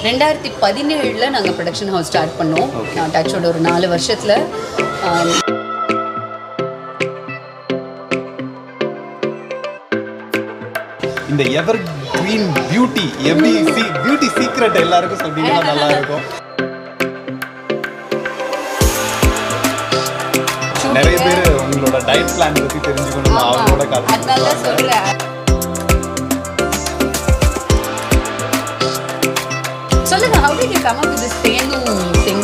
ரெண்டாயிரத்தி பதினேழில் நாங்கள் ப்ரொடக்ஷன் ஹவுஸ் ஸ்டார்ட் பண்ணோம் டச்சோட ஒரு நாலு வருஷத்தில் இந்த எவர் கிரீன் பியூட்டி எப்படி பியூட்டி சீக்ரெட் எல்லாருக்கும் சொன்னீங்கன்னா நல்லா இருக்கும் நிறைய பேர் உங்களோட டயட் பிளான் பத்தி தெரிஞ்சுக்கணும் அவங்களோட அதனால கதை சொல்கிறேன் சொல்லுங்க how did you come up with this தேனு thing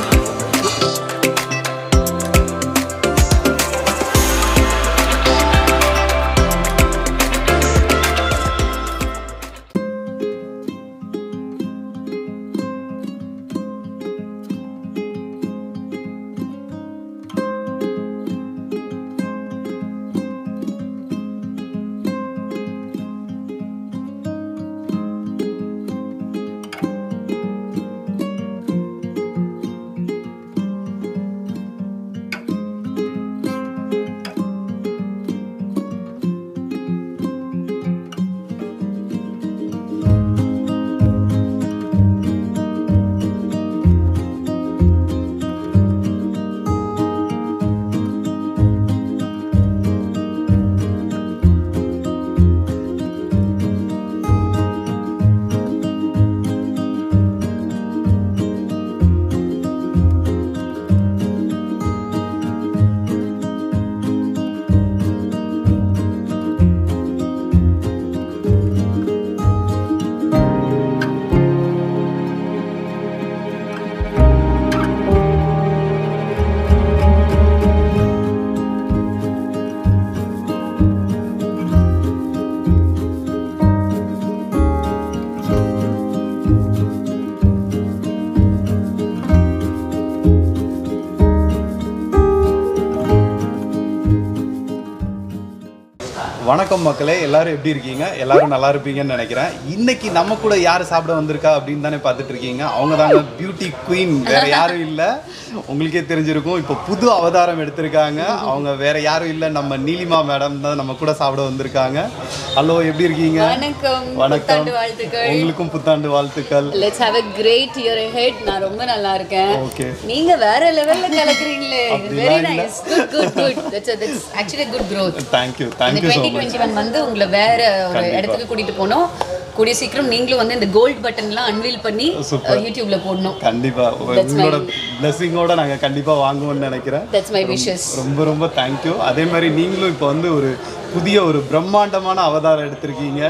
வணக்கம் மக்களே எல்லாரும் எப்படி இருக்கீங்க எல்லாரும் நல்லா இருப்பீங்கன்னு நினைக்கிறேன் இன்னைக்கு நம்ம கூட யார் சாப்பிட வந்திருக்கா அப்படின்னு தானே பார்த்துட்டு இருக்கீங்க அவங்க தாங்க பியூட்டி குயின் வேற யாரும் இல்லை உங்களுக்கே தெரிஞ்சிருக்கும் இப்போ புது அவதாரம் எடுத்திருக்காங்க அவங்க வேற யாரும் இல்லை நம்ம நீலிமா மேடம் தான் நம்ம கூட சாப்பிட வந்திருக்காங்க ஹலோ எப்படி இருக்கீங்க வணக்கம் வணக்கம் புத்தாண்டு வாழ்த்துக்கள் உங்களுக்கும் புத்தாண்டு வாழ்த்துக்கள் let's have a great year ahead நான் ரொம்ப நல்லா இருக்கேன் ஓகே நீங்க வேற லெவல்ல கலக்குறீங்களே very nice good good good that's that's actually good growth thank you இந்த thank you so twenty twenty one வந்து உங்களை வேற ஒரு இடத்துக்கு கூட்டிட்டு போனோம் கூடிய சீக்கிரம் நீங்களும் வந்து இந்த கோல்ட் பட்டன்லாம் அன்வீல் பண்ணி Super. யூடியூப்ல போடணும் கண்டிப்பா உங்களோட பிளெஸிங்கோட நாங்க கண்டிப்பா வாங்குவோம்னு நினைக்கிறேன் தட்ஸ் மை விஷஸ் ரொம்ப ரொம்ப தேங்க்யூ அதே மாதிரி நீங்களும் இப்போ வந்து ஒரு புதிய ஒரு பிரம்மாண்டமான அவதாரம் எடுத்திருக்கீங்க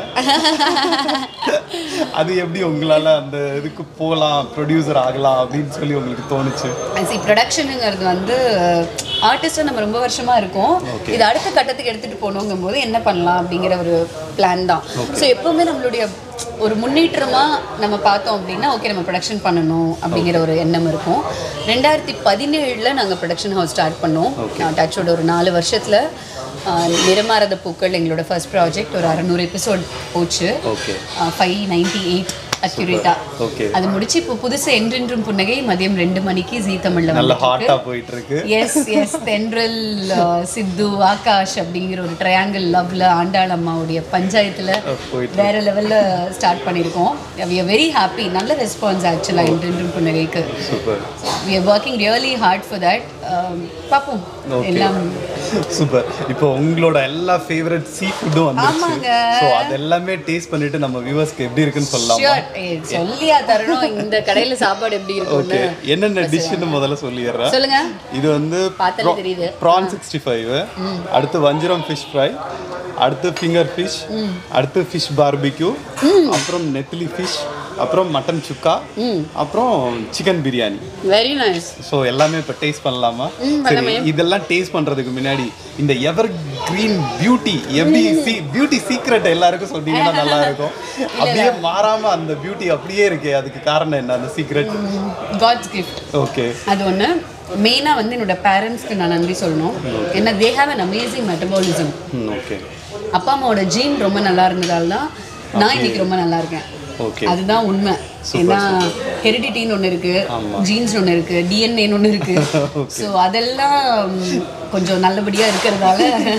அது எப்படி உங்களால அந்த இதுக்கு போகலாம் ப்ரொடியூசர் ஆகலாம் அப்படின்னு சொல்லி உங்களுக்கு தோணுச்சு சி ப்ரொடக்ஷனுங்கிறது வந்து ஆர்டிஸ்டாக நம்ம ரொம்ப வருஷமா இருக்கோம் இது அடுத்த கட்டத்துக்கு எடுத்துட்டு போகணுங்கும் போது என்ன பண்ணலாம் அப்படிங்கிற ஒரு பிளான் தான் ஸோ எப்பவுமே நம்மளுடைய ஒரு முன்னேற்றமா நம்ம பார்த்தோம் அப்படின்னா ஓகே நம்ம ப்ரொடக்ஷன் பண்ணணும் அப்படிங்கிற ஒரு எண்ணம் இருக்கும் ரெண்டாயிரத்தி பதினேழில் நாங்கள் ப்ரொடக்ஷன் ஹவுஸ் ஸ்டார்ட் பண்ணோம் டச்சோட ஒரு நாலு வருஷத்துல ஆஹ், நிறமாரத பூக்கள் எங்களோட ஃபர்ஸ்ட் ப்ராஜெக்ட் ஒரு அறநூறு எபிசோட் போச்சு ஓகே ஃபைவ் நைன்டி எயிட் அக்யூரேட்டா ஓகே அது முடிச்சு இப்போ புதுசு என்றென்றும் புன்னகை மதியம் ரெண்டு மணிக்கு ஜீ தமிழ்ல நல்ல வந்துட்டு ஹாட்டா போயிட்டு இருக்கு எஸ் எஸ் தென்றல் அஹ், சித்து ஆகாஷ் அப்படிங்கிற ஒரு ட்ரையாங்கிள் லவ்ல ஆண்டாள் அம்மாவுடைய பஞ்சாயத்துல போயிட்டு வேற லெவல்ல ஸ்டார்ட் பண்ணியிருக்கோம் வி ஆர் வெரி ஹாப்பி நல்ல ரெஸ்பான்ஸ் ஆக்சுவலாக என்றென்றும் புன்னகைக்கு super we are working really hard for that பார்ப்போம் எல்லாம் சூப்பர் இப்போ உங்களோட எல்லா ஃபேவரட் சீ ஃபுட்டும் வந்துருச்சு ஆமாங்க. ஸோ அது எல்லாமே டேஸ்ட் பண்ணிட்டு நம்ம வியூவர்ஸ்க்கு எப்படி இருக்குன்னு சொல்லலாமா ஷியோர் சொல்லியா தரணும் இந்த கடையில சாப்பாடு எப்படி ஓகே இருக்கும்னு என்னென்ன டிஷ்னு முதல்ல சொல்லிடுறேன் சொல்லுங்க இது வந்து பார்த்தாலே தெரியுது ப்ரான் சிக்ஸ்டி ஃபைவ் அடுத்து வஞ்சிரம் ஃபிஷ் ஃப்ரை அடுத்து ஃபிங்கர் ஃபிஷ் அடுத்து ஃபிஷ் பார்பிக்யூ அப்புறம் நெத்திலி ஃபிஷ் அப்புறம் மட்டன் சுக்கா அப்புறம் chicken biryani very nice so எல்லாமே இப்போ டேஸ்ட் பண்ணலாமா சரி இதெல்லாம் டேஸ்ட் பண்றதுக்கு முன்னாடி இந்த எவர் கிரீன் பியூட்டி எப்படி சி பியூட்டி சீக்ரெட் எல்லாருக்கும் சொன்னீங்கன்னா நல்லா இருக்கும் அப்படியே மாறாம அந்த பியூட்டி அப்படியே இருக்கே அதுக்கு காரணம் என்ன அந்த சீக்ரெட் காட்ஸ் கிஃப்ட் ஓகே அது ஒன்று மெயினாக வந்து என்னோட பேரண்ட்ஸ்க்கு நான் நன்றி சொல்லணும் ஏன்னா they have an amazing metabolism okay அப்பா அம்மாவோட ஜீன் ரொம்ப நல்லா இருந்ததால தான் நான் இன்னைக்கு ரொம்ப நல்லா இருக்கேன் ஓகே அதுதான் உண்மை ஏன்னா ஹெரிடிட்டின்னு ஒன்று இருக்கு ஜீன்ஸ் ஒன்று இருக்கு டிஎன்ஏன்னு ஒன்று இருக்கு ஸோ அதெல்லாம் ம், கொஞ்சம் நல்லபடியாக இருக்கிறதால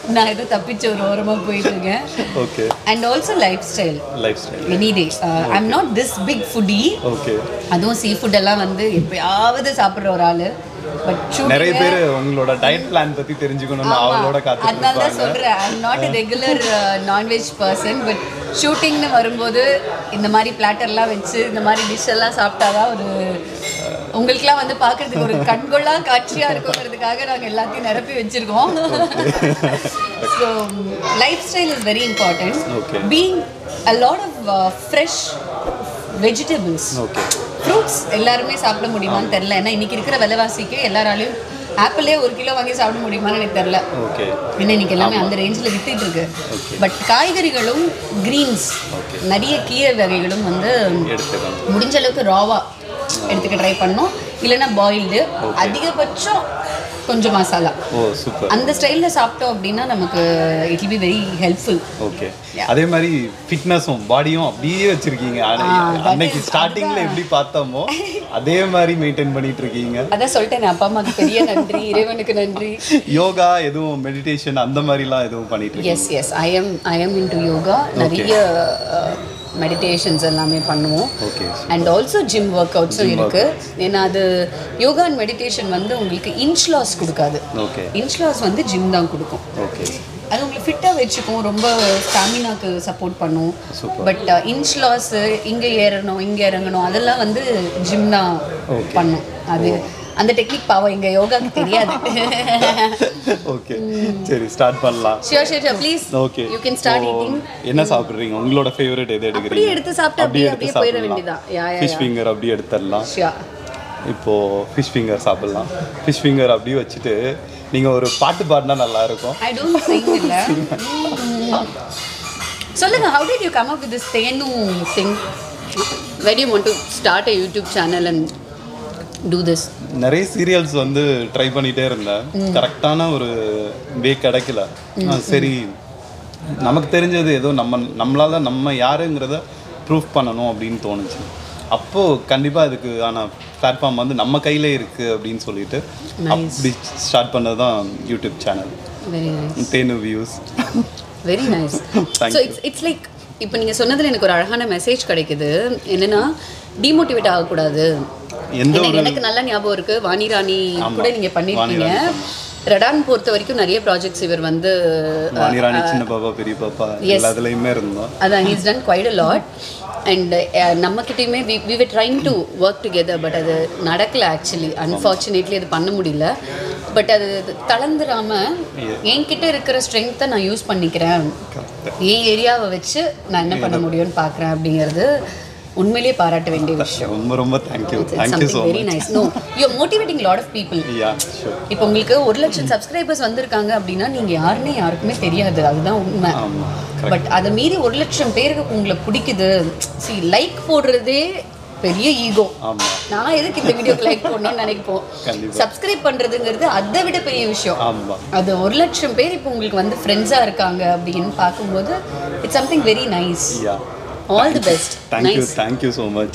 நான் ஏதோ தப்பிச்ச ஒரு ஓரமா போயிட்டு இருக்கேன் okay and also lifestyle lifestyle any day I am not this big foodie okay அதுவும் சீ ஃபுட் எல்லாம் வந்து எப்பயாவது சாப்பிட்ற ஒரு ஆளு பட் நிறைய பேர் உங்களோட டயட் பிளான் பத்தி தெரிஞ்சுக்கணும்னு அவங்களோட காத்துட்டு அதனால தான் இருப்பாங்க சொல்றேன் I not a regular non veg person but ஷூட்டிங்னு வரும்போது இந்த மாதிரி பிளாட்டர்லாம் வச்சு இந்த மாதிரி டிஷ் எல்லாம் சாப்பிட்டாதான் ஒரு உங்களுக்குலாம் வந்து பார்க்கறதுக்கு ஒரு கண்கொள்ளா காட்சியா இருக்குங்கிறதுக்காக நாங்க எல்லாத்தையும் நிரப்பி வச்சிருக்கோம் so lifestyle is very important Okay. Being a lot of fresh vegetables okay fruits எல்லாருமே சாப்பிட முடியுமான்னு தெரில ஏன்னா இன்னைக்கு இருக்கிற விலைவாசிக்கு எல்லாராலையும் ஆப்பிளே ஒரு கிலோ வாங்கி சாப்பிட முடியுமான்னு எனக்கு தெரில ஓகே ஏன்னா இன்னைக்கு எல்லாமே அந்த ரேஞ்சில் வித்துட்டு இருக்கு பட் காய்கறிகளும் கிரீன்ஸ் நிறைய கீரை வகைகளும் வந்து எடுத்துக்கணும் முடிஞ்ச அளவுக்கு ராவா எடுத்துக்க ட்ரை பண்ணோம் இல்லைன்னா பாயில்டு அதிகபட்சம் கொஞ்சம் மசாலா ஓ சூப்பர் அந்த ஸ்டைலில் சாப்பிட்டோம் அப்படின்னா நமக்கு it be very helpful okay அதே மாதிரி ஃபிட்னஸும் பாடியும் அப்படியே வச்சிருக்கீங்க அன்னை- that அன்னைக்கு is- ஸ்டார்டிங்ல எப்படி பார்த்தோமோ அதே மாதிரி மெயின்டைன் பண்ணிட்டு இருக்கீங்க அதான் சொல்லிட்டேன் அப்பா அம்மாக்கு பெரிய நன்றி இறைவனுக்கு நன்றி யோகா எதுவும் மெடிடேஷன் அந்த மாதிரிலாம் எதுவும் பண்ணிட்டு இருக்கீங்க yes yes I am I am into yoga நிறைய மெடிடேஷன்ஸ் எல்லாமே பண்ணுவோம் okay and also gym work அவுட்ஸும் இருக்கு ஏன்னா அது யோகா அண்ட் மெடிடேஷன் வந்து உங்களுக்கு இன்ச் லாஸ் கொடுக்காது ஓகே இன்ச் லாஸ் வந்து ஜிம் தான் கொடுக்கும் ஓகே அது உங்களுக்கு ஃபிட்டாக வச்சுக்கும் ரொம்ப ஸ்டாமினாக்கு சப்போர்ட் பண்ணும் Super. பட் இன்ச் லாஸ் இங்கே ஏறணும் இங்கே இறங்கணும் அதெல்லாம் வந்து ஜிம் தான் பண்ணும் அது அந்த டெக்னிக் பாவம் எங்கள் யோகாக்கு தெரியாது ஓகே சரி ஸ்டார்ட் பண்ணலாம் sure sure please okay you can start eating என்ன சாப்பிடுறீங்க உங்களோட ஃபேவரட் எது அப்படியே எடுக்கிறீங்க எடுத்து சாப்பிட்டு அப்படியே அப்படியே போயிட வேண்டியதான் யா யா ஃபிஷ் ஃபிங்கர் அப்படியே எடுத்துடலாம் ஷியோர் இப்போ ஃபிஷ் ஃபிங்கர் சாப்பிடலாம் ஃபிஷ் ஃபிங்கர் அப்படியே வச்சுட்டு நீங்க ஒரு பாட்டு பாடினா நல்லா இருக்கும் ஐ டோன்ட் சிங் இல்ல சொல்லுங்க how did you come up with this தேனு thing where do you want to start a youtube channel and do this நிறைய சீரியல்ஸ் வந்து ட்ரை பண்ணிட்டே இருந்தேன் கரெக்டான ஒரு வே கிடைக்கல ஆ, சரி நமக்கு தெரிஞ்சது ஏதோ நம்ம நம்மளால நம்ம யாருங்கிறத ப்ரூஃப் பண்ணணும் அப்படின்னு தோணுச்சு அப்போது கண்டிப்பாக அதுக்கு ஆன பிளாட்ஃபார்ம் வந்து நம்ம கையிலே இருக்குது அப்படின்னு சொல்லிட்டு அப்படி ஸ்டார்ட் பண்ணது தான் யூடியூப் சேனல் வெரி நைஸ் தேனு views very nice Thank so it's it's like இப்போ நீங்கள் சொன்னதில் எனக்கு ஒரு அழகான மெசேஜ் கிடைக்குது என்னன்னா டிமோட்டிவேட் ஆகக்கூடாது எந்த எனக்கு- எனக்கு நல்ல ஞாபகம் இருக்கு வாணி ராணி கூட நீங்க பண்ணிருக்கீங்க ரடான் பொறுத்த வரைக்கும் நிறைய ப்ராஜெக்ட்ஸ் இவர் வந்து வாணிராணி சின்ன பாப்பா பெரிய பாப்பா எல்லாத்துலேயுமே இருந்தோம் அதான் he's done quite a lot and நம்மக்கிட்டையுமே we we were trying to work together but அது நடக்கல ஆக்சுவலி அன்ஃபார்ச்சுனேட்லி அது பண்ண முடியல பட் அது தளர்ந்துடாம என்கிட்ட இருக்கிற ஸ்ட்ரென்த்தை நான் யூஸ் பண்ணிக்கிறேன் என் ஏரியாவை வச்சு நான் என்ன பண்ண முடியும்னு பார்க்குறேன் அப்படிங்கிறது உண்மையிலேயே பாராட்ட வேண்டிய விஷயம் ரொம்ப ரொம்ப thank you thank you so something very nice no you motivating lot of people yeah sure இப்போ உங்களுக்கு ஒரு லட்சம் சப்ஸ்கிரைபர்ஸ் வந்திருக்காங்க அப்படின்னா நீங்கள் யாருன்னு யாருக்குமே தெரியாது அதுதான் உண்மை ஆமாம் பட் அதை மீறி ஒரு லட்சம் பேருக்கு உங்களை பிடிக்குது சி லைக் போடுறதே பெரிய ஈகோ ஆமாம் நான் எதுக்கு இந்த வீடியோக்கு லைக் போடணும்னு நினைப்போம் கண்டிப்பா. சப்ஸ்கிரைப் பண்றதுங்கிறது அதை விட பெரிய விஷயம் ஆமாம் அது ஒரு லட்சம் பேர் இப்போ உங்களுக்கு வந்து ஃப்ரெண்ட்ஸாக இருக்காங்க அப்படின்னு பார்க்கும்போது it's something very nice yeah all the best thank you nice thank you so much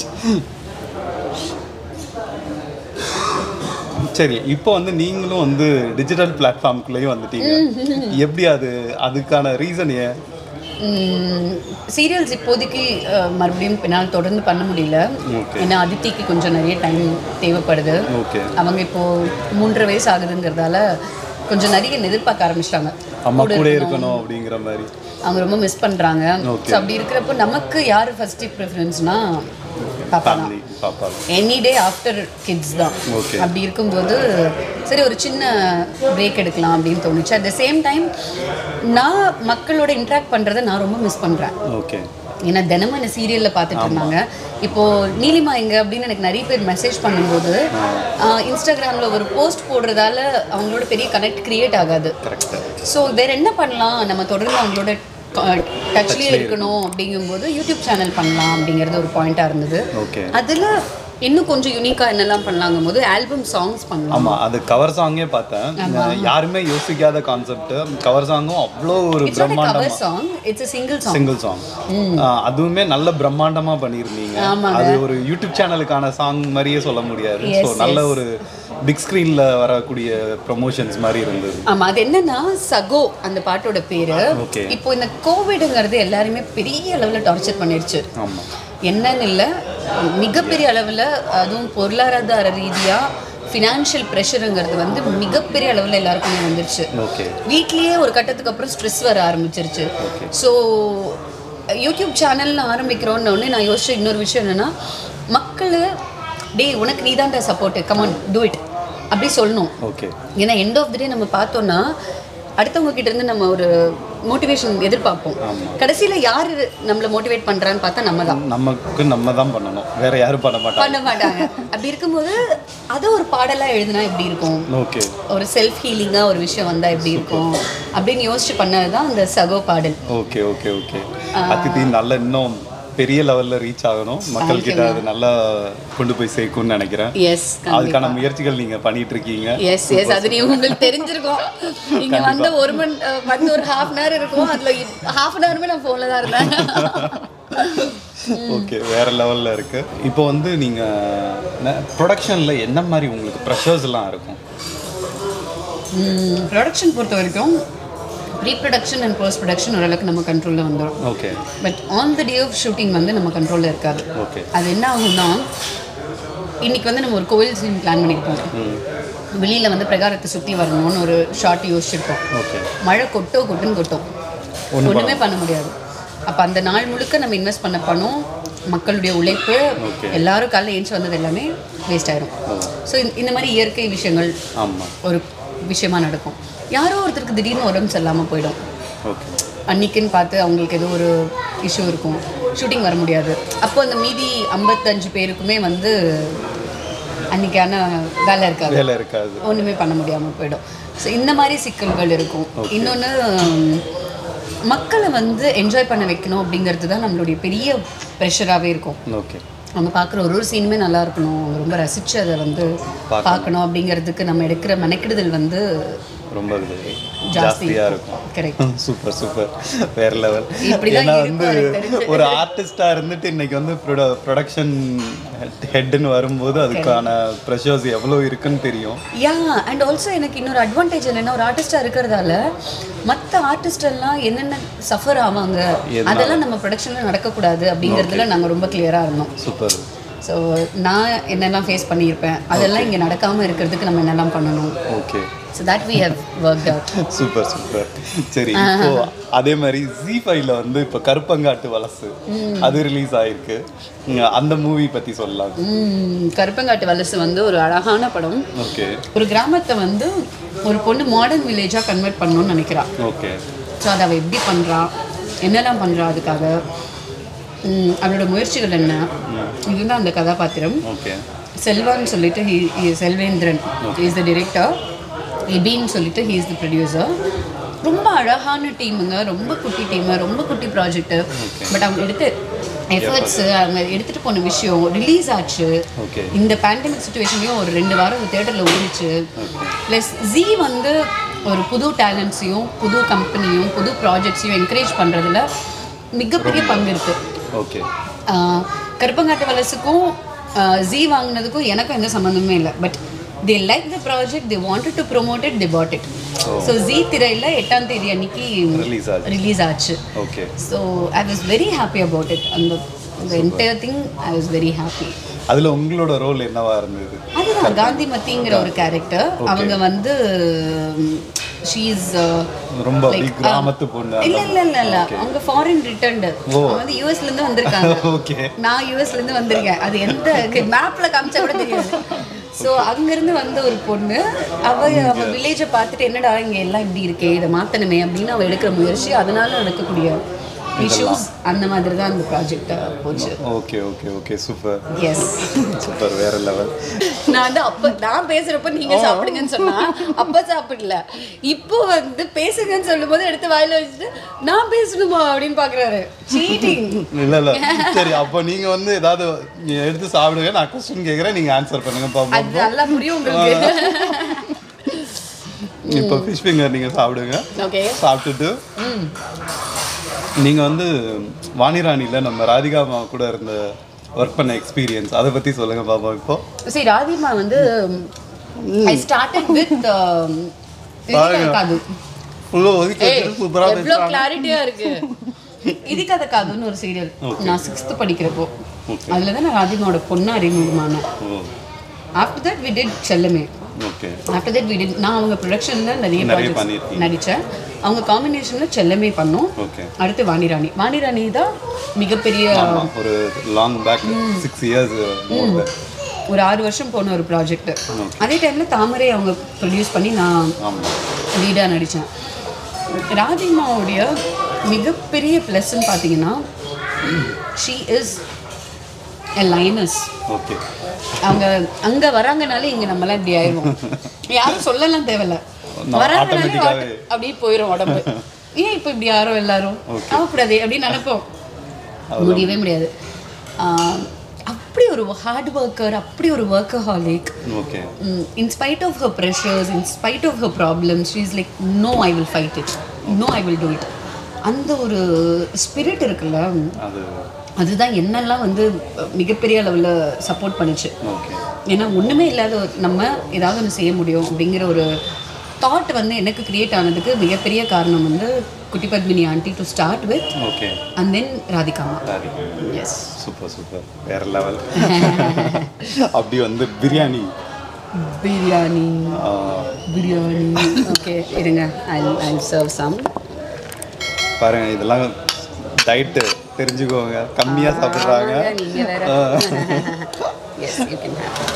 சரி இப்போ வந்து நீங்களும் வந்து டிஜிட்டல் பிளாட்ஃபார்ம்குள்ளேயும் வந்துட்டீங்க எப்படி அது அதுக்கான ரீசன் ஏன் சீரியல்ஸ் இப்போதைக்கு அஹ், மறுபடியும் பின்னால் தொடர்ந்து பண்ண முடியல Okay. ஏன்னா அதித்திக்கு கொஞ்சம் நிறைய டைம் தேவைப்படுது ஓகே அவங்க இப்போ மூன்றரை வயசு ஆகுதுங்கிறதால கொஞ்சம் நிறைய எதிர்பார்க்க ஆரம்பிச்சிட்டாங்க அம்மா கூட இருக்கணும் அப்படிங்கிற மாதிரி அவங்க ரொம்ப மிஸ் பண்றாங்க Okay. ஸோ அப்படி இருக்கிறப்போ நமக்கு யார் ஃபர்ஸ்ட் ப்ரிஃபரன்ஸ்னா பாப்பா தான் ஃபேமிலி பாப்பா எனி டே ஆஃப்டர் கிட்ஸ் தான் Okay. அப்படி இருக்கும்போது சரி ஒரு சின்ன பிரேக் எடுக்கலாம் அப்படின்னு தோணுச்சு அட் த சேம் டைம் நான் மக்களோட இன்ட்ராக்ட் பண்ணுறதை நான் ரொம்ப மிஸ் பண்ணுறேன் ஓகே ஏன்னா தினமும் என்ன சீரியலில் பார்த்துட்டு இருந்தாங்க இப்போ நீலிமா எங்க அப்படின்னு எனக்கு நிறைய பேர் மெசேஜ் பண்ணும்போது இன்ஸ்டாகிராமில் ஒரு போஸ்ட் போடுறதால அவங்களோட பெரிய கனெக்ட் கிரியேட் ஆகாது கரெக்டாக ஸோ வேற என்ன பண்ணலாம் நம்ம தொடர்ந்து அவங்களோட டச்லேயே இருக்கணும் அப்படிங்கும்போது யூடியூப் சேனல் பண்ணலாம் அப்படிங்கிறது ஒரு பாயிண்டாக இருந்தது ஓகே அதில் இன்னும் கொஞ்சம் யூனிக்காக என்னெல்லாம் பண்ணலாங்கும் போது ஆல்பம் சாங்ஸ் பண்ணலாம் ஆமா அது கவர் சாங்கே பார்த்தேன் யாருமே யோசிக்காத கான்செப்ட் கவர் சாங்கும் அவ்வளோ ஒரு இட்ஸ் நாட் பிரம்மாண்டம் cover song it's a single song single song அதுவுமே நல்ல பிரம்மாண்டமா பண்ணியிருந்தீங்க அது ஒரு யூடியூப் சேனலுக்கான சாங் மாதிரியே சொல்ல முடியாது ஸோ நல்ல ஒரு பிக் ஸ்க்ரீன்ல வரக்கூடிய ப்ரொமோஷன்ஸ் மாதிரி இருந்தது ஆமா அது என்னன்னா சகோ அந்த பாட்டோட பேரு ஓகே இப்போ இந்த கோவிடுங்கிறது எல்லாருமே பெரிய அளவுல டார்ச்சர் பண்ணிருச்சு ஆமா என்னன்னு இல்லை மிகப்பெரிய அளவில் அதுவும் பொருளாதார ரீதியாக ஃபினான்ஷியல் ப்ரெஷருங்கிறது வந்து மிகப்பெரிய அளவில் எல்லாருக்குமே வந்துருச்சு ஓகே வீட்லேயே ஒரு கட்டத்துக்கு அப்புறம் ஸ்ட்ரெஸ் வர ஆரம்பிச்சிருச்சு ஸோ யூடியூப் சேனல்னு ஆரம்பிக்கிறோன்னு உடனே நான் யோசிச்ச இன்னொரு விஷயம் என்னென்னா மக்கள் டேய் உனக்கு நீ தான்டா சப்போர்ட்டு கமான் டூ இட் அப்படி சொல்லணும் ஓகே ஏன்னா எண்ட் ஆஃப் த டே நம்ம பார்த்தோம்னா அடுத்தவங்க கிட்ட இருந்து நம்ம ஒரு மோட்டிவேஷன் எதிர்பார்ப்போம் கடைசியில யாரு நம்மளை மோட்டிவேட் பண்றான்னு பார்த்தா நம்ம தான் நமக்கு நம்ம தான் பண்ணணும் வேற யாரும் பண்ண மாட்டாங்க பண்ண மாட்டாங்க அப்படி இருக்கும்போது அதை ஒரு பாடலா எழுதினா எப்படி இருக்கும் ஓகே ஒரு செல்ஃப் ஹீலிங்கா ஒரு விஷயம் வந்தா எப்படி இருக்கும் அப்படின்னு யோசிச்சு பண்ணது தான் அந்த சகோ பாடல் ஓகே ஓகே ஓகே அதித்தி நல்ல இன்னும் பெரிய லெவல்ல ரீச் ஆகணும் மக்கள் கிட்ட அது நல்லா கொண்டு போய் சேர்க்கும்னு நினைக்கிறேன் எஸ் அதுக்கான முயற்சிகள் நீங்க பண்ணிட்டு இருக்கீங்க எஸ் எஸ் அது நீ உங்களுக்கு தெரிஞ்சிருக்கும் இங்க வந்து ஒரு மணி அஹ், வந்து ஒரு ஹாஃப் அன் ஹவர் இருக்கும் அதுல ஹாஃப் அன் ஹவருமே நான் ஃபோன்ல தான் இருந்தேன் ஓகே வேற லெவல்ல இருக்கு இப்போ வந்து நீங்க ப்ரொடக்ஷன்ல என்ன மாதிரி உங்களுக்கு ப்ரெஷர்ஸ் எல்லாம் இருக்கும் ப்ரொடக்ஷன் பொறுத்த வரைக்கும் pre production and post production ஓரளவுக்கு நம்ம கண்ட்ரோலில் வந்துடும் okay but on the day of shooting வந்து நம்ம கண்ட்ரோலில் இருக்காது ஓகே அது என்ன ஆகும்னா இன்னைக்கு வந்து நம்ம ஒரு கோவில் சீன் பிளான் பண்ணியிருப்போம் வெளியில் வந்து பிரகாரத்தை சுற்றி வரணும்னு ஒரு ஷார்ட் யோசிச்சிருப்போம் ஓகே மழை கொட்டோ கொட்டுன்னு கொட்டும் ஒண்ணும் ஒன்றுமே பண்ண முடியாது அப்போ அந்த நாள் முழுக்க நம்ம இன்வெஸ்ட் பண்ண பணம் மக்களுடைய உழைப்பு Okay. எல்லாரும் காலைல ஏஞ்சி வந்தது எல்லாமே வேஸ்ட் ஆயிடும் ஸோ இந்த மாதிரி இயற்கை விஷயங்கள் ஆமா ஒரு விஷயமா நடக்கும் யாரோ ஒருத்தருக்கு திடீர்னு உடம்பு சரியில்லாமல் போயிடும் ஓகே அன்னைக்குன்னு பார்த்து அவங்களுக்கு ஏதோ ஒரு இஷ்யூ இருக்கும் ஷூட்டிங் வர முடியாது அப்போ அந்த மீதி ஐம்பத்தஞ்சு பேருக்குமே வந்து அன்னைக்கான வேலை இருக்காது வேலை இருக்காது ஒன்றுமே பண்ண முடியாமல் போயிடும் ஸோ இந்த மாதிரி சிக்கல்கள் இருக்கும் இன்னொன்று மக்களை வந்து என்ஜாய் பண்ண வைக்கணும் அப்படிங்கிறது தான் நம்மளுடைய பெரிய ப்ரெஷராகவே இருக்கும் ஓகே அவங்க பார்க்குற ஒரு ஒரு சீனுமே நல்லா இருக்கணும் அவங்க ரொம்ப ரசித்து அதை வந்து பார்க்கணும் அப்படிங்கிறதுக்கு நம்ம எடுக்கிற மெனக்கிடுதல் வந்து ரொம்ப இது ஜாஸ்தி ஜாஸ்தியா இருக்கும் கரெக்ட் சூப்பர் சூப்பர் வேற லெவல் இப்படிதான் ஏன்னா இருக்கும் வந்து எனக்கு தெரிஞ்சு. ஒரு ஆர்டிஸ்டா இருந்துட்டு இன்னைக்கு வந்து ப்ரொடக்ஷன் ஹெட்னு வரும்போது அதுக்கான ப்ரெஷர்ஸ் எவ்வளோ இருக்குன்னு தெரியும் யா அண்ட் ஆல்சோ எனக்கு இன்னொரு அட்வான்டேஜ் என்னன்னா ஒரு ஆர்டிஸ்டாக இருக்கிறதால மற்ற ஆர்டிஸ்ட் எல்லாம் என்னென்ன சஃபர் ஆவாங்க அதெல்லாம் நம்ம ப்ரொடக்ஷனில் நடக்கக்கூடாது அப்படிங்கிறதுல நாங்கள் ரொம்ப கிளியராக இருந்தோம் சூப்பர் ஸோ நான் என்னெல்லாம் ஃபேஸ் பண்ணியிருப்பேன் அதெல்லாம் இங்கே நடக்காமல் இருக்கிறதுக்கு நம்ம என்னெல்லாம் பண்ணணும் okay so that we have work out super super சரி இப்போ அதே மாதிரி ஜி ஃபைவ்ல வந்து இப்போ கருப்பங்காட்டு வலசு அது ரிலீஸ் ஆயிருக்கு உம், அந்த மூவி பத்தி சொல்லலாம் கருப்பங்காட்டு வலசு வந்து ஒரு அழகான படம் ஓகே ஒரு கிராமத்தை வந்து ஒரு பொண்ணு மாடர்ன் வில்லேஜாக கன்வெர்ட் பண்ணணும்னு நினைக்கிறா ஓகே ஸோ அதை அவள் எப்படி பண்ணுறா என்னெல்லாம் பண்ணுறா அதுக்காக ம், அவளோட முயற்சிகள் என்ன இதுதான் அந்த கதாபாத்திரம் ஓகே செல்வான்னு சொல்லிட்டு he he Selvendran is the director இபின்னு சொல்லிட்டு ஹீ இஸ் த ப்ரொடியூசர் ரொம்ப அழகான டீமுங்க ரொம்ப குட்டி டீமு ரொம்ப குட்டி ப்ராஜெக்ட்டு பட் அவங்க எடுத்த எஃபர்ட்ஸு அவங்க எடுத்துகிட்டு போன விஷயம் ரிலீஸ் ஆச்சு ஓகே இந்த பேண்டமிக் சுச்சுவேஷன்லையும் ஒரு ரெண்டு வாரம் தேட்டரில் ஓடிச்சு ப்ளஸ் ஜி வந்து ஒரு புது டேலண்ட்ஸையும் புது கம்பெனியும் புது ப்ராஜெக்ட்ஸையும் என்கரேஜ் பண்ணுறதுல மிகப்பெரிய பங்கு இருக்குது ஓகே கருப்பங்காட்டு வலசுக்கும் ஜி வாங்கினதுக்கும் எனக்கும் எந்த சம்மந்தமே இல்லை but they like the project they wanted to promote it they put it so Zee திரையில் எட்டாம் தேதி அன்னைக்கு ரிலீஸ் ஆச்சு ரிலீஸ் ஆச்சு okay so I was very happy about it அந்த அந்த entire thing I was very happy அதுல உங்களோட ரோல் என்னவா இருந்தது அதுதான் காந்திமதிங்கிற ஒரு கேரக்டர் அவங்க வந்து ஷீ இஸ் ரொம்ப அப்படி கிராமத்து பொண்ணு இல்ல இல்ல இல்ல இல்ல அவங்க ஃபாரின் ரிட்டர்ன்டு வந்து யூஎஸ்ல இருந்து வந்திருக்காங்க ஓகே நான் யூஎஸ்ல இருந்து வந்திருக்கேன் அது எந்த மேப்ல காமிச்சா கூட தெரியாது ஸோ அங்கிருந்து வந்த ஒரு பொண்ணு அவ அவ வில்லேஜை பார்த்துட்டு என்னடா இங்க எல்லாம் இப்படி இருக்கே இதை மாத்தணுமே அப்படின்னு அவ எடுக்கிற முயற்சி அதனால நடக்கக்கூடிய இஷ்யூஸ் அந்த மாதிரி தான் அந்த ப்ராஜெக்ட் போச்சு okay okay okay super yes super வேற லெவல் நான் வந்து அப்ப நான் பேசுறப்ப நீங்க சாப்பிடுங்கன்னு சொன்னா அப்ப சாப்பிடல இப்போ வந்து பேசுங்கன்னு சொல்லும்போது எடுத்து வாயில வச்சுட்டு நான் பேசணுமா அப்படின்னு பாக்குறாரு சீட்டிங் இல்ல இல்ல சரி அப்போ நீங்க வந்து ஏதாவது நீ எடுத்து சாப்பிடுங்க நான் கொஸ்டின் கேக்குறேன் நீங்க ஆன்சர் பண்ணுங்க பாப்போம் அது நல்லா புரியும் உங்களுக்கு இப்போ ஃபிஷ் ஃபிங்கர் நீங்க சாப்பிடுங்க ஓகே சாப்பிட்டுட்டு நீங்க வந்து வாணிராணில நம்ம ராதிகா அம்மா கூட இருந்த ஒர்க் பண்ண எக்ஸ்பீரியன்ஸ் அதை பத்தி சொல்லுங்க பாப்போம் இப்போ சரி ராதிமா வந்து ஐ ஸ்டார்டட் வித் காது ஃபுல்லா ஒதுக்கி ஏய், வச்சுட்டு சூப்பரா எவ்வளவு பேசுறாங்க கிளாரிட்டியா இருக்கு இது கதை காதுன்னு ஒரு சீரியல் நான் சிக்ஸ்த் படிக்கிறப்போ அதுல தான் நான் ராதிமாவோட பொண்ணு அறிமுகமானேன் ஓ after that we did Chellame okay after that we did நான் அவங்க ப்ரொடக்ஷன்ல நிறைய நிறைய ப்ராஜெக்ட்ஸ் பண்ணியிருக்கீங்க. நடிச்சேன் அவங்க காம்பினேஷன்ல செல்லமே பண்ணோம் ஓகே அடுத்து வாணிராணி வாணிராணி தான் மிகப்பெரிய ஆமா ஒரு long back six years more ஒரு ஆறு வருஷம் போன ஒரு ப்ராஜெக்ட் அதே டைம்ல தாமரை அவங்க ப்ரொடியூஸ் பண்ணி நான் ஆமா லீடாக நடித்தேன் ராதிமாவுடைய மிகப்பெரிய ப்ளஸ்ன்னு பார்த்தீங்கன்னா she is a lioness okay அவங்க அங்கே வராங்கனாலே இங்கே நம்மளாம் இப்படி ஆயிடுவோம் யாரும் சொல்லலாம் தேவையில்ல நான் வராங்கனாலே automatic-ஆவே. auto- அப்படியே போயிடும் உடம்பு ஏன் இப்போ இப்படி யாரோ எல்லாரும் ஆகக்கூடாது அப்படின்னு நினைப்போம் முடியவே முடியாது ஆஹ், அப்படி ஒரு ஹார்ட் ஒர்க்கர் அப்படி ஒரு workaholic okay Mm, in spite of her pressures, in spite of her problems, she's like, no, I will fight it. No, I will do it. அந்த ஒரு ஸ்பிரிட் இருக்குல்ல அது அதுதான் என்னெல்லாம் வந்து அஹ், மிகப்பெரிய அளவில் சப்போர்ட் பண்ணுச்சு ஓகே ஏன்னா ஒன்றுமே இல்லாத ஒரு- நம்ம ஏதாவது ஒன்று செய்ய முடியும் அப்படிங்கிற ஒரு தாட் வந்து எனக்கு கிரியேட் ஆனதுக்கு மிகப்பெரிய காரணம் வந்து குட்டி Padmini aunty to start with okay and then ராதிகாமா சரி எஸ் சூப்பர் சூப்பர் வேற லெவல் அப்படி வந்து பிரியாணி பிரியாணி ஆ, பிரியாணி ஓகே இருங்க ஐ ஐ சர்வ் சம் பாருங்க இதெல்லாம் டயட்டு தெரிஞ்சுக்கோங்க கம்மியா சாப்பிடுறாங்க ஆமாங்க, நீங்க வேற எஸ் யூ கேன் ஹேவ்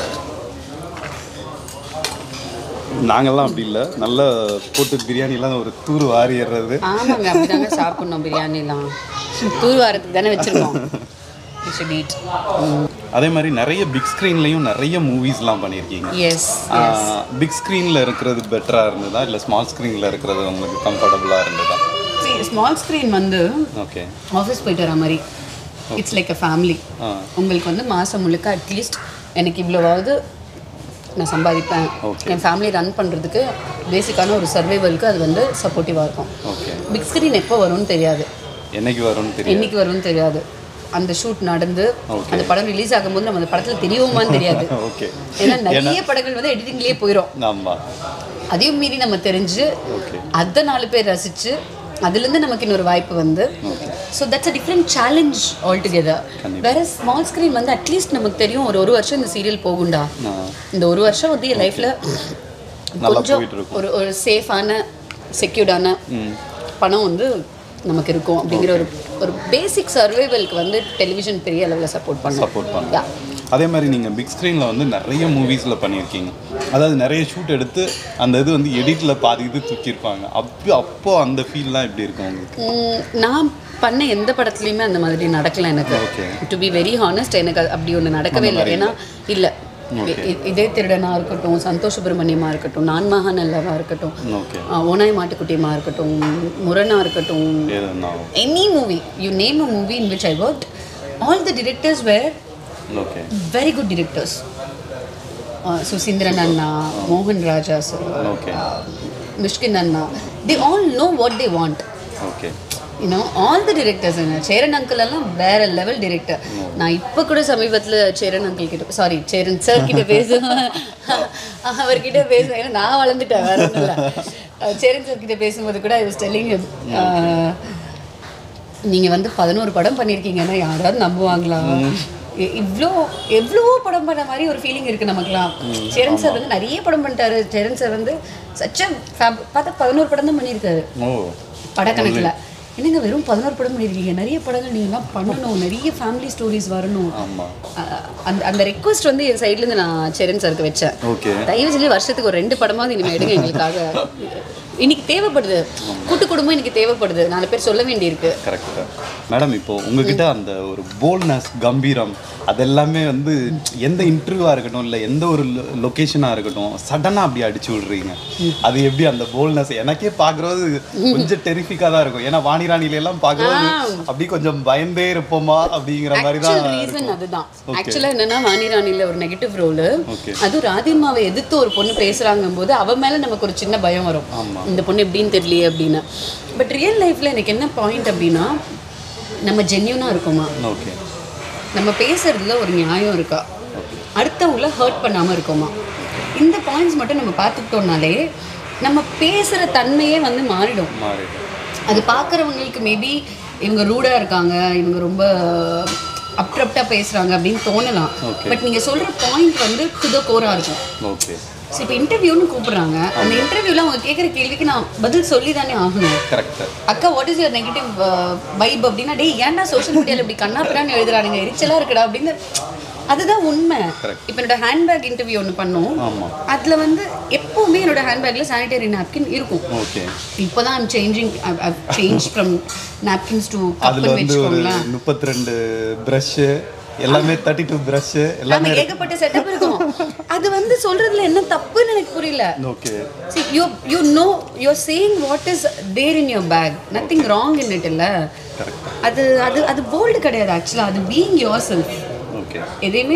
நாங்கெல்லாம் அப்படி இல்லை நல்ல போட்டு பிரியாணிலாம் ஒரு தூர் வாரிடுறது ஆமாங்க அப்படிதாங்க சாப்பிடணும் பிரியாணிலாம் தூர்வாரத்துக்கு தானே வச்சிருக்கோம் யூ ஷுட் ஈட் அதே மாதிரி நிறைய பிக் ஸ்க்ரீன்லேயும் நிறைய மூவிஸ்லாம் பண்ணியிருக்கீங்க எஸ் பிக் ஸ்க்ரீனில் இருக்கிறது பெட்டராக இருந்ததா இல்லை ஸ்மால் ஸ்க்ரீனில் இருக்கிறது உங்களுக்கு கம்ஃபர்டபுளாக இருந்ததா ஸ்மால் ஸ்க்ரீன் வந்து ஓகே ஆஃபீஸ் போயிட்டு வர மாதிரி இட்ஸ் லைக் அ ஃபேமிலி ஆ உங்களுக்கு வந்து மாதம் முழுக்க அட்லீஸ்ட் எனக்கு இவ்வளோவாவது நான் சம்பாதிப்பேன் Okay. என் ஃபேமிலி ரன் பண்ணுறதுக்கு பேசிக்கான ஒரு சர்வைவலுக்கு அது வந்து சப்போர்ட்டிவாக இருக்கும் ஓகே பிக் ஸ்க்ரீன் எப்போ வரும்னு தெரியாது என்னைக்கு வரும்னு தெரியும் என்னைக்கு வரும்னு தெரியாது அந்த ஷூட் நடந்து Okay. அந்த படம் ரிலீஸ் ஆகும்போது நம்ம அந்த படத்தில் தெரியுமான்னு தெரியாது ஓகே ஏன்னா நிறைய படங்கள் வந்து எடிட்டிங்லேயே போயிடும் ஆமாம் அதையும் மீறி நம்ம தெரிஞ்சு ஓகே அதை நாலு பேர் ரசிச்சு அதுலேருந்து நமக்கு இன்னொரு வாய்ப்பு வந்து so that's a different challenge altogether வேற ஸ்மால் ஸ்க்ரீன் வந்து அட்லீஸ்ட் நமக்கு தெரியும் ஒரு ஒரு வருஷம் இந்த சீரியல் போகும்டா ஆ இந்த ஒரு வருஷம் வந்து என் லைஃப்பில் நல்லா கொஞ்சம் போயிட்டு இருக்கும். ஒரு ஒரு சேஃபான செக்யூர்டான பணம் வந்து நமக்கு இருக்கும் அப்படிங்கிற ஒரு ஒரு பேசிக் சர்வைவலுக்கு வந்து டெலிவிஷன் பெரிய அளவில் சப்போர்ட் பண்ணும் சப்போர்ட் பண்ணும் Yeah. அதே மாதிரி நீங்கள் பிக் ஸ்க்ரீனில் வந்து நிறைய மூவிஸில் பண்ணியிருக்கீங்க அதாவது நிறைய ஷூட் எடுத்து அந்த இது வந்து எடிட்டில் பாதி இது தூக்கியிருப்பாங்க அப்போ அப்போ அந்த ஃபீல்லாம் எப்படி இருக்கும் உங்களுக்கு உம், நான் பண்ண எந்த படத்துலையுமே அந்த மாதிரி நடக்கல எனக்கு Okay. To be very honest எனக்கு அது அப்படி ஒன்று நடக்கவே இல்லை ஏன்னா இல்லை இதே திருடனா இருக்கட்டும் சந்தோஷ் சுப்பிரமணியமா இருக்கட்டும் நான் மகான் அல்லவா இருக்கட்டும் ஓகே ஆஹ், ஓனாய் மாட்டுக்குட்டியமா இருக்கட்டும் முரணா இருக்கட்டும் ஏதுன்னா any movie you name a movie in which I work all the directors where okay very good directors Suseenthiran அண்ணா மோகன் ராஜா சார் ஓகே மிஷ்கின் அண்ணா the all no what they want okay you know all the directors Cheran uncle எல்லாம் வேற லெவல் director நான் இப்போ கூட சமீபத்தில் சேரன் அங்கிள் கிட்ட சாரி சேரன் சார் கிட்ட பேசுவேன் அவர்கிட்ட பேசுவேன் ஏன்னா நான் வளர்ந்துட்டேன் வேற ஒன்றும் இல்லை சேரன் சார் கிட்ட பேசும்போது கூட ஐ வாஸ் டெல்லிங் நீங்கள் வந்து பதினோரு படம் பண்ணியிருக்கீங்கன்னா யாராவது நம்புவாங்களா இ- இவ்ளோ எவ்வளவோ படம் பண்ண மாதிரி ஒரு ஃபீலிங் இருக்கு நமக்குலாம் சேரன் சார் வந்து நிறைய படம் பண்ணிட்டாரு சேரன் சார் வந்து சச்ச பார்த்தா பதினோரு படம் தான் பண்ணியிருக்காரு ஓ படக்கணக்கில் என்னங்க வெறும் பதினோரு படம் பண்ணியிருக்கீங்க நிறைய படங்கள் நீங்கள்லாம் பண்ணணும் நிறைய ஃபேமிலி ஸ்டோரிஸ் வரணும் ஆமாம் அஹ் அந்த அந்த ரெக்வஸ்ட் வந்து என் சைட்லேருந்து நான் சேரன் சாருக்கு வச்சேன் ஓகே தயவு செஞ்சு வருஷத்துக்கு ஒரு ரெண்டு படமாவது இனிமேல் எடுங்க எங்களுக்காக இன்னைக்கு தேவைப்படுது கூட்டு குடும்பம் இன்னைக்கு தேவைப்படுது நாலு பேர் சொல்ல வேண்டியிருக்கு கரெக்டாக மேடம் இப்போ உங்ககிட்ட அந்த ஒரு போல்னஸ் கம்பீரம் அதெல்லாமே வந்து எந்த இன்டர்வியூவாக இருக்கட்டும் இல்லை எந்த ஒரு லொக்கேஷனாக இருக்கட்டும் சடனாக அப்படி அடிச்சு விடுறீங்க அது எப்படி அந்த போல்னஸ் எனக்கே பார்க்குறது கொஞ்சம் டெரிஃபிக்காக தான் இருக்கும் ஏன்னா வாணி ராணில எல்லாம் பார்க்குறது அப்படி கொஞ்சம் பயந்தே இருப்போமா அப்படிங்கிற மாதிரி தான் ஆக்சுவல் ரீசன் அதுதான் ஆக்சுவலா என்னன்னா வாணி ராணில ஒரு நெகட்டிவ் ரோல் Okay. அது ராதிமாவை எதிர்த்து ஒரு பொண்ணு பேசுறாங்க போது அவ மேல நமக்கு ஒரு சின்ன பயம் வரும் ஆமா. இந்த பொண்ணு எப்படின்னு தெரியலையே அப்படின்னு பட் ரியல் லைஃப்ல எனக்கு என்ன பாயிண்ட் அப்படின்னா நம்ம ஜென்யூனா இருக்கோமா ஓகே நம்ம பேசுறதுல ஒரு நியாயம் இருக்கா அடுத்தவங்கள ஹர்ட் பண்ணாம இருக்கோமா இந்த பாயிண்ட்ஸ் மட்டும் நம்ம பார்த்துக்கிட்டோம்னாலே நம்ம பேசுற தன்மையே வந்து மாறிடும் மாறிடும் அது பார்க்குறவங்களுக்கு மேபி இவங்க ரூடாக இருக்காங்க இவங்க ரொம்ப அப்ரப்டாக பேசுகிறாங்க அப்படின்னு தோணலாம் Okay. பட் நீங்கள் சொல்கிற பாயிண்ட் வந்து டு த கோராக இருக்கும் ஓகே ஸோ இப்போ இன்டர்வியூன்னு கூப்பிடுறாங்க அந்த இன்டர்வியூவில் அவங்க கேட்குற கேள்விக்கு நான் பதில் சொல்லி தானே ஆகணும் கரெக்டாக அக்கா what is your negative vibe அப்படின்னா டேய் ஏன்டா சோஷியல் மீடியாவில் இப்படி கண்ணாப்பிடான்னு எழுதுறானுங்க எரிச்சலாக இருக்குடா அப்படின்னு அதுதான் உண்மை Correct. இப்போ என்னோட ஹேண்ட்பேக் இன்டர்வியூ ஒன்று பண்ணோம் ஆமாம் அதில் வந்து எப்போவுமே என்னோட ஹேண்ட்பேக்கில் சானிடரி நாப்கின் இருக்கும் ஓகே இப்போதான் I'm changing change from napkins to அதுல கப்புன்னு வந்து ஒரு வச்சுக்கோங்களேன் முப்பத்தி ரெண்டு ப்ரஷ்ஷு எல்லாமே தேர்ட்டி டூ ப்ரஷ்ஷு எல்லாமே அங்க ஏகப்பட்ட செட்டப் இருக்கும் அது வந்து சொல்றதுல என்ன தப்புன்னு எனக்கு புரியல okay see you you know you're saying what is there in your bag nothing wrong in it இல்ல கரெக்ட் அது அது அது போல்டு கிடையாது ஆக்சுவலா அது பீயிங் யோர் செல்ஃப் ஓகே எதையுமே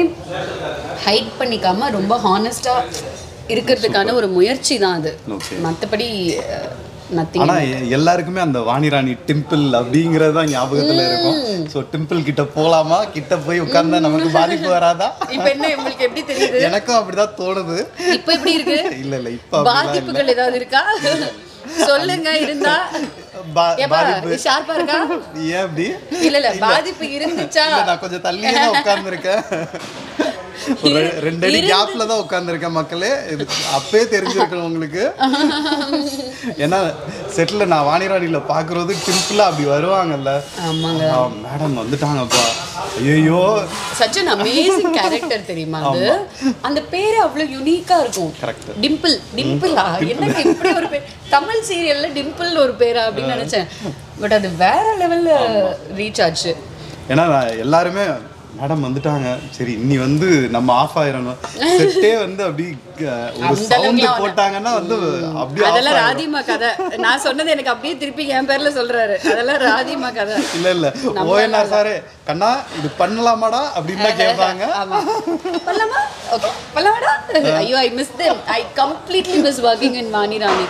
ஹைட் பண்ணிக்காம ரொம்ப ஹானஸ்டா இருக்கிறதுக்கான ஒரு முயற்சி தான் அது Okay. மற்றபடி நத்திங் ஆனா எ- எல்லாருக்குமே அந்த வாணிராணி டிம்பிள் அப்படிங்கிறது தான் ஞாபகத்துல இருக்கும் ஸோ டிம்பிள் கிட்ட போலாமா கிட்ட போய் உட்கார்ந்தா நமக்கு பாதிப்பு வராதா இப்போ என்ன உங்களுக்கு எப்படி தெரியுது எனக்கும் அப்படிதான் தோணுது இப்போ எப்படி இருக்கு இல்ல இல்ல இப்ப அப்படிலாம் இல்ல. பாதிப்புகள் ஏதாவது இருக்கா சொல்லுங்க இருந்தா பா- ஏப்பா பாதிப்பு ஷார்ப்பா இருக்கா ஏன் அப்படி இல்ல இல்ல பாதிப்பு இருந்துச்சா இல்ல நான் கொஞ்சம் தள்ளியே தான் உட்கார்ந்துருக்கேன் ஒரு ரெ- ரெண்டு அடி கேப்ல தான் உட்கார்ந்துருக்கேன் மக்களே இது அப்பயே தெரிஞ்சிருக்கணும் உங்களுக்கு ஏன்னா செட்டில் நான் வாணிராணியில பாக்குறது டிம்பிளா அப்படி வருவாங்கல்ல ஆமாங்க மேடம் வந்துட்டாங்கப்பா ஐயோ சச் அன் அமேசிங் கேரக்டர் தெரியுமா அது அந்த பேரே அவ்வளவு யூனிக்கா இருக்கும் கரெக்ட் டிம்பிள் டிம்பிளா என்னங்க இப்படி ஒரு பேர் தமிழ் சீரியல்ல டிம்பிள் ஒரு பேரா அப்படின்னு நினைச்சேன் பட் அது வேற லெவல்ல ரீச் ஆச்சு ஏன்னா நான் எல்லாருமே மேடம் வந்துட்டாங்க சரி இன்னி வந்து நம்ம ஆஃப் ஆயிரணும் செட்டே வந்து அப்படி அஹ், ஒரு அந்த சவுண்ட் அளவுக்குலாம் போட்டாங்கன்னா வந்து அப்படியே off அதெல்லாம் ஆயிரும். ராதிமா கதை நான் சொன்னது எனக்கு அப்படியே திருப்பி என் பேர்ல சொல்றாரு அதெல்லாம் ராதிமா கதை இல்ல இல்ல ஓஎன்ஆர் சாரு கண்ணா இது பண்ணலாமாடா அப்படின்னு தான் கேட்பாங்க ஆமா பண்ணலாமா ஓகே பண்ணலாமாடா ஐயோ I miss them I completely miss working in Vani Rani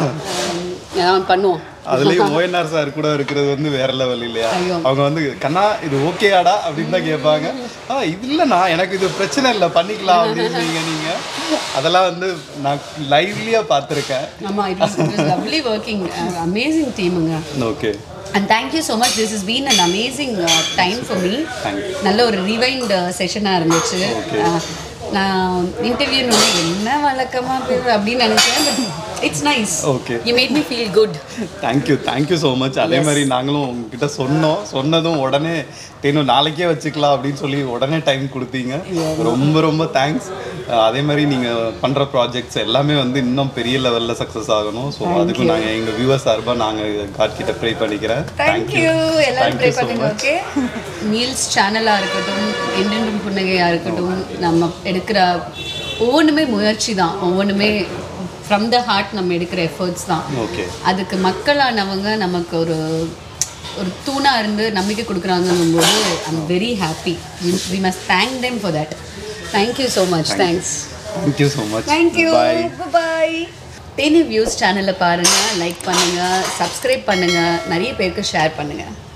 Um, பண்ணுவோம் அதுலயும் ஓஎன்ஆர் சார் கூட இருக்கிறது வந்து வேற லெவல் இல்லையா ஐயோ. அவங்க வந்து கண்ணா இது ஓகேயாடா அப்படின்னு தான் கேட்பாங்க ஆ இது இல்லைண்ணா எனக்கு இது பிரச்சனை இல்லை பண்ணிக்கலாம் அப்படின்றீங்க நீங்க அதெல்லாம் வந்து நான் லைவ்லியா பார்த்துருக்கேன் ஆமா it was it was lovely working amazing டீமுங்க okay and thank you so much this is been an amazing time for me Thank நல்ல ஒரு ரிவைண்ட் செஷனாக இருந்துச்சு Uh, நான் இன்டர்வியூன்னு என்ன வழக்கமாக பேர் அப்படின்னு நினைச்சேன் but it's nice Okay. You made me feel good thank you thank you so much அதே மாதிரி நாங்களும் உங்ககிட்ட சொன்னோம் சொன்னதும் உடனே தேனும் நாளைக்கே வச்சுக்கலாம் அப்படின்னு சொல்லி உடனே டைம் கொடுத்தீங்க ரொம்ப ரொம்ப தேங்க்ஸ் அதே மாதிரி நீங்கள் பண்ணுற ப்ராஜெக்ட்ஸ் எல்லாமே வந்து இன்னும் பெரிய லெவலில் சக்ஸஸ் ஆகணும் ஸோ அதுக்கும் நாங்கள் எங்கள் வியூவர் சார்பாக நாங்கள் காட் கிட்ட ப்ரே பண்ணிக்கிறேன் தேங்க்யூ எல்லாரும் ப்ரே Thank you so பண்ணுங்க ஓகே மீல்ஸ் சேனலாக இருக்கட்டும் என்றென்றும் புன்னகையாக இருக்கட்டும் நம்ம எடுக்கிற ஒவ்வொன்றுமே முயற்சி தான் ஒவ்வொன்றுமே ஃப்ரம் த ஹார்ட் நம்ம எடுக்கிற எஃபர்ட்ஸ் தான் ஓகே அதுக்கு மக்களானவங்க நமக்கு ஒரு ஒரு தூணாக இருந்து நம்பிக்கை கொடுக்குறாங்கன்னும் போது I'm very happy we must thank them for that thank you so much thanks thank you so much thank you bye bye Theni views சேனலை பாருங்கள் லைக் பண்ணுங்கள் சப்ஸ்கிரைப் பண்ணுங்கள் நிறைய பேருக்கு ஷேர் பண்ணுங்கள்